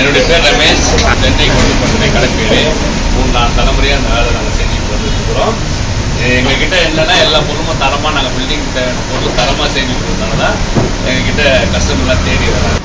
என்னுடைய பேர் ரமேஷ் சென்னை கொண்டு பண்ணை கலப்பீடு மூணு நாலு தலைமுறையாக அந்த வேலை நாங்கள் செஞ்சுட்டு வந்துருக்கிறோம் எங்ககிட்ட என்னன்னா எல்லா பொருளும் தரமாக நாங்கள் பில்டிங் பொருள் தரமாக செஞ்சு கொடுத்தனால தான் எங்ககிட்ட கஸ்டமர்லாம் தேடி வராங்க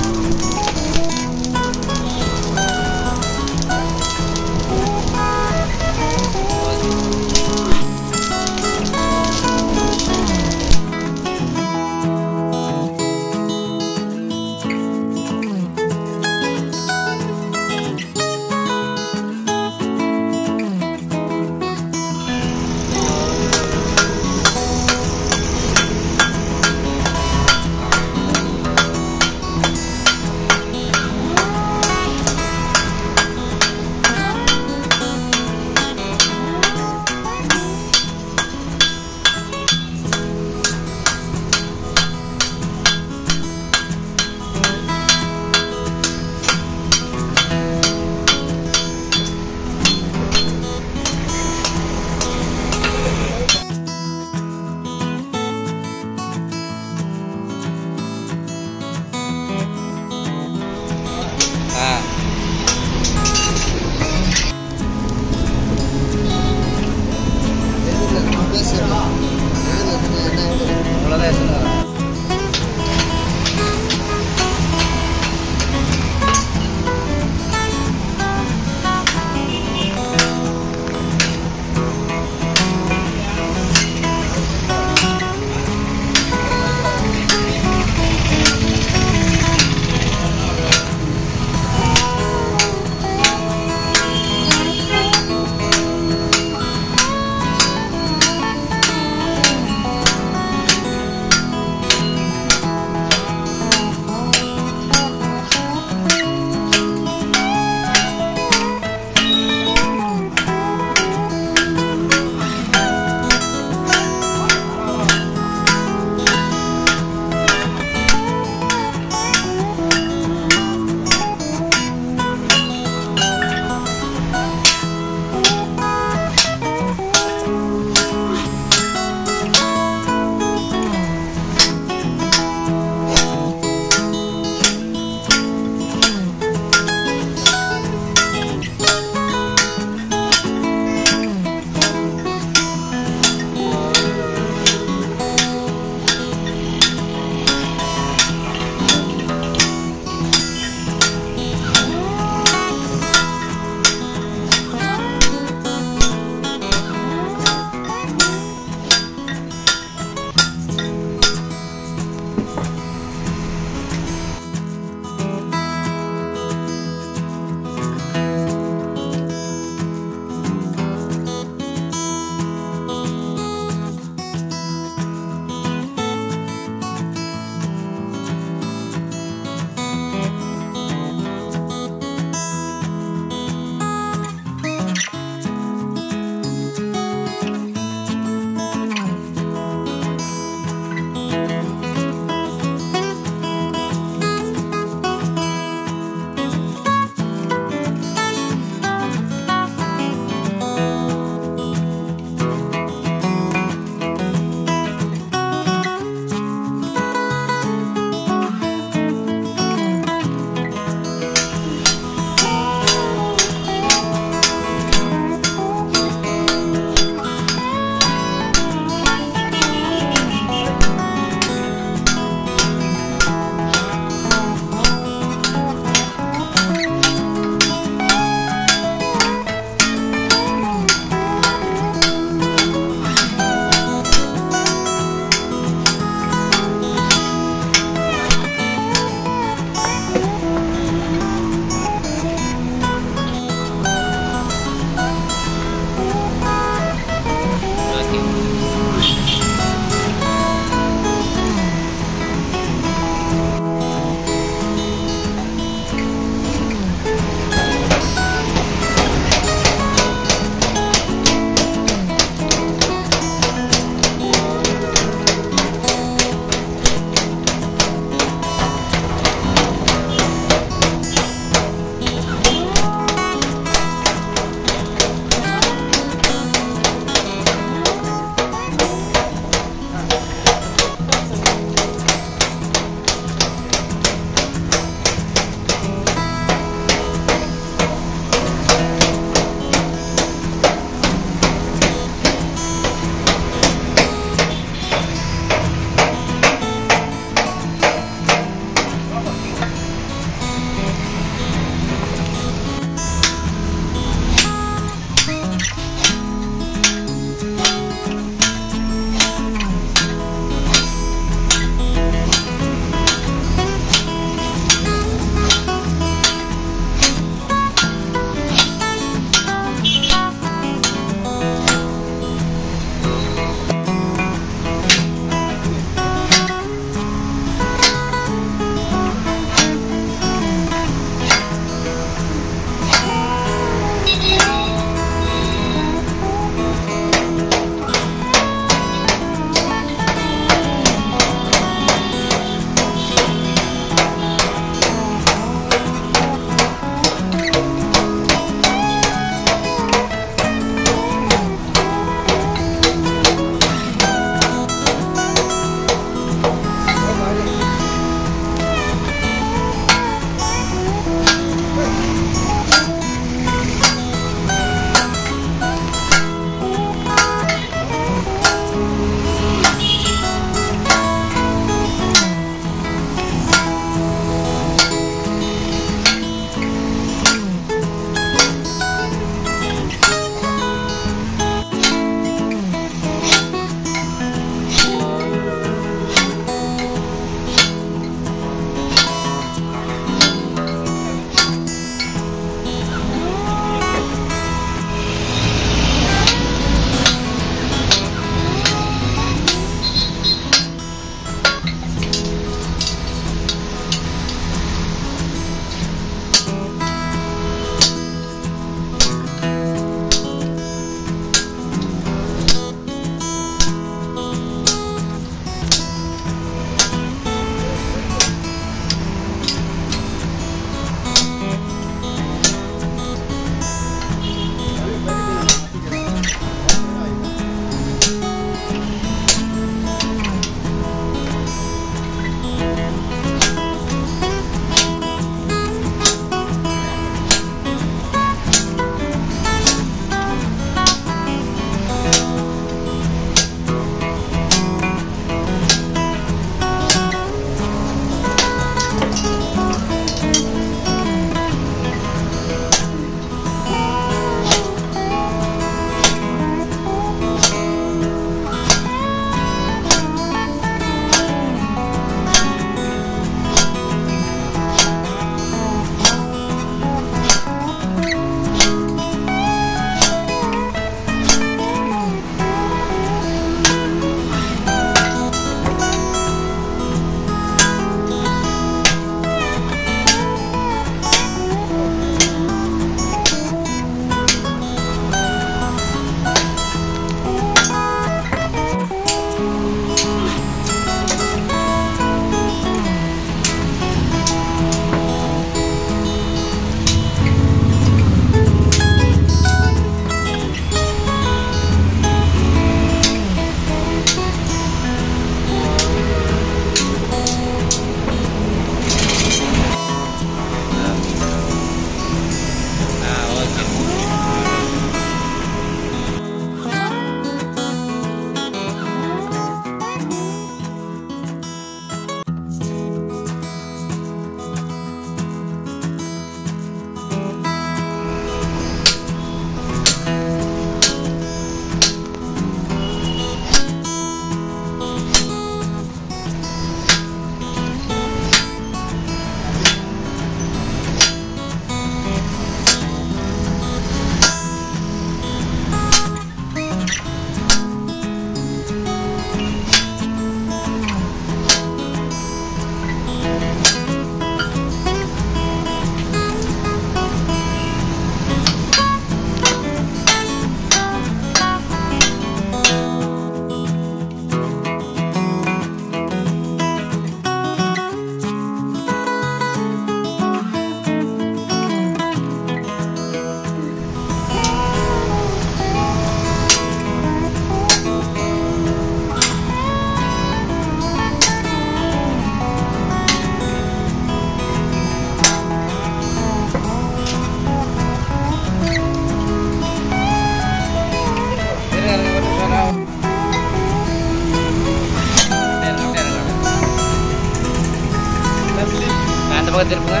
பக்கம் திருப்புங்க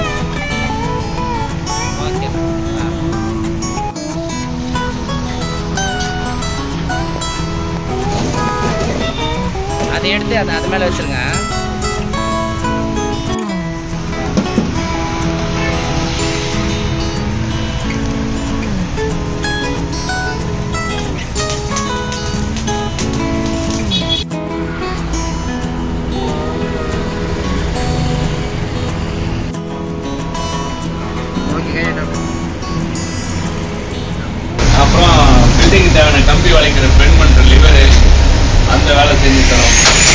ஓகே ஆ அதை எடுத்து அதை அது மேலே வச்சிருங்க ஓகே கையிட்ட அப்புறம் பில்டிங் தேவையான கம்பி வளைக்கிற பெண் பண்ற லிவரு அந்த வேலை செஞ்சு தரோம்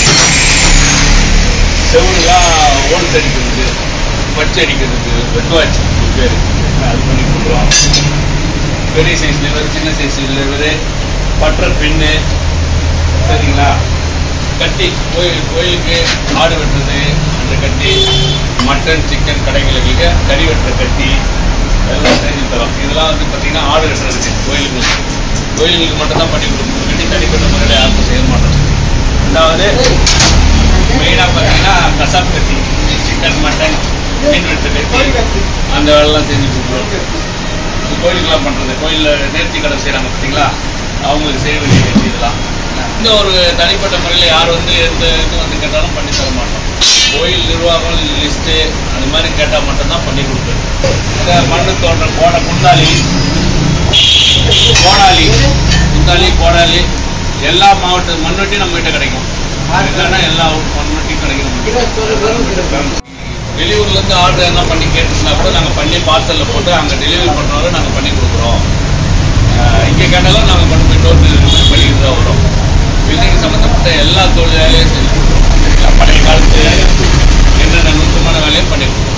செவனுலாம் ஓல்ஸ் அடிக்கிறது பச்சை அடிக்கிறதுக்கு வெட்வாட்ச் பேர் அது பண்ணி கொடுக்குறோம் பெரிய சைஸ் லிவர் சின்ன சைஸ் லிவரு பற்ற பின்னு சரிங்களா கட்டி கோயில் கோயிலுக்கு ஆடு வெட்டுறது அந்த கட்டி மட்டன் சிக்கன் கடைகளுக்கு கறி வெட்டுற கட்டி எல்லாம் செஞ்சு தரோம் இதெல்லாம் வந்து பார்த்தீங்கன்னா ஆடு வெட்டுறதுக்கு கோயிலுக்கு கோயிலுக்கு மட்டும் தான் பண்ணி கொடுக்கணும் கட்டி தனிப்பட்ட முறையில் யாருக்கும் செய்ய மாட்டோம் ரெண்டாவது மெயினாக பார்த்தீங்கன்னா கசாப் கட்டி சிக்கன் மட்டன் மீன் வெட்டுற கட்டி அந்த வேலைலாம் செஞ்சு கொடுக்குறோம் இந்த கோயிலுக்கெல்லாம் பண்ணுறது கோயிலில் நேர்த்தி கடை செய்கிறாங்க பார்த்தீங்களா அவங்களுக்கு செய்ய வேண்டிய கட்சி இதெல்லாம் இந்த ஒரு தனிப்பட்ட முறையில் யார் வந்து எந்த இது வந்து கேட்டாலும் பண்ணி தர மாட்டோம் கோயில் நிர்வாகம் லிஸ்ட்டு அது மாதிரி கேட்டால் மட்டும்தான் பண்ணி கொடுப்பேன் இந்த மண்ணு தோன்ற கோடை குண்டாலி கோடாலி குந்தாலி கோடாலி எல்லா மாவட்ட மண்வெட்டி நம்ம கிட்ட கிடைக்கும் இல்லைன்னா எல்லா மண்வெட்டியும் கிடைக்கும் நமக்கு. வெளியூர்ல இருந்து ஆர்டர் என்ன பண்ணி கேட்டுருந்தா கூட நாங்கள் பண்ணி பார்சலில் போட்டு அங்கே டெலிவரி பண்ணுறவரை நாங்கள் பண்ணி கொடுக்குறோம் ஆஹ் இங்கே கேட்டாலும் நாங்கள் கொண்டு போய் டோர் டெலிவரி பண்ணிட்டு தான் வரோம் பில்டிங் சம்மந்தப்பட்ட எல்லா தொழிலாளையும் செஞ்சு கொடுக்குறோம் பழைய காலத்து என்னென்ன நுட்பமான வேலையும் பண்ணி கொடுக்குறோம்